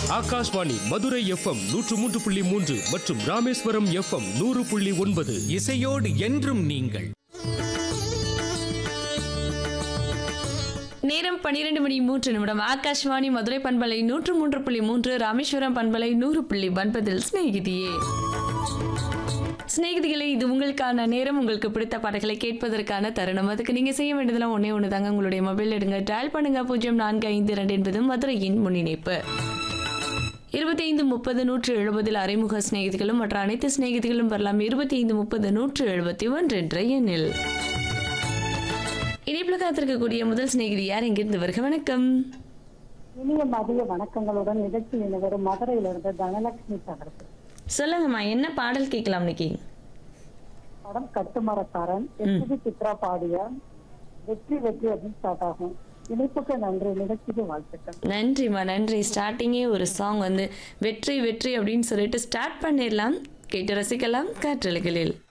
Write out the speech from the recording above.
Akashvani Madurai FM நூற்று மூன்று புள்ளி மூன்று மற்றும் ராமேஸ்வரம் எஃப்எம் நூறு புள்ளி ஒன்பது இசையோடு என்றும் நீங்கள் நேரம் பன்னிரண்டு மணி மூன்று நிமிடம் ஆகாஷ்வாணி மதுரை பண்பலை நூற்று மூன்று புள்ளி மூன்று ராமேஸ்வரம் பண்பலை நூறு புள்ளி ஒன்பதில் சிநேகிதியே சிநேகிதிகளே இது உங்களுக்கான நேரம் உங்களுக்கு பிடித்த பாடல்களை கேட்பதற்கான தருணம் அதுக்கு நீங்க செய்ய வேண்டியதெல்லாம் ஒண்ணே ஒன்று தாங்க உங்களுடைய மொபைல் எடுங்க டயல் பண்ணுங்க பூஜ்ஜியம் நான்கு ஐந்து இரண்டு என்பது மதுரையின் முன்னிணைப்பு இருபத்தி ஐந்து முப்பது நூற்று எழுபதில் அறிமுக சிநேகிதிகளும் மற்ற அனைத்து சிநேகிதிகளும் வரலாம் இருபத்தி ஐந்து முப்பது நூற்று எழுபத்தி ஒன்று என்ற எண்ணில் இணைப்பில் காத்திருக்கக்கூடிய முதல் சிநேகிதி யார் எங்கிருந்து வருக வணக்கம் இனிய மதிய வணக்கங்களுடன் நிகழ்ச்சி நினைவரும் மதுரையிலிருந்து தனலட்சுமி தகர்ப்பு சொல்லுங்கம்மா என்ன பாடல் கேட்கலாம் இன்னைக்கு படம் கட்டுமரக்காரன் எஸ்பி சித்ரா பாடிய வெற்றி வெற்றி அப்படின்னு ஸ்டார்ட் ஆகும் இணைப்புக்கு நன்றி நிகழ்ச்சிக்கு வாழ்த்துக்கள் நன்றிம்மா நன்றி ஸ்டார்டிங்கே ஒரு சாங் வந்து வெற்றி வெற்றி அப்படின்னு சொல்லிட்டு ஸ்டார்ட் பண்ணிடலாம் கேட்டு ரசிக்கலாம் காற்றலைகளில்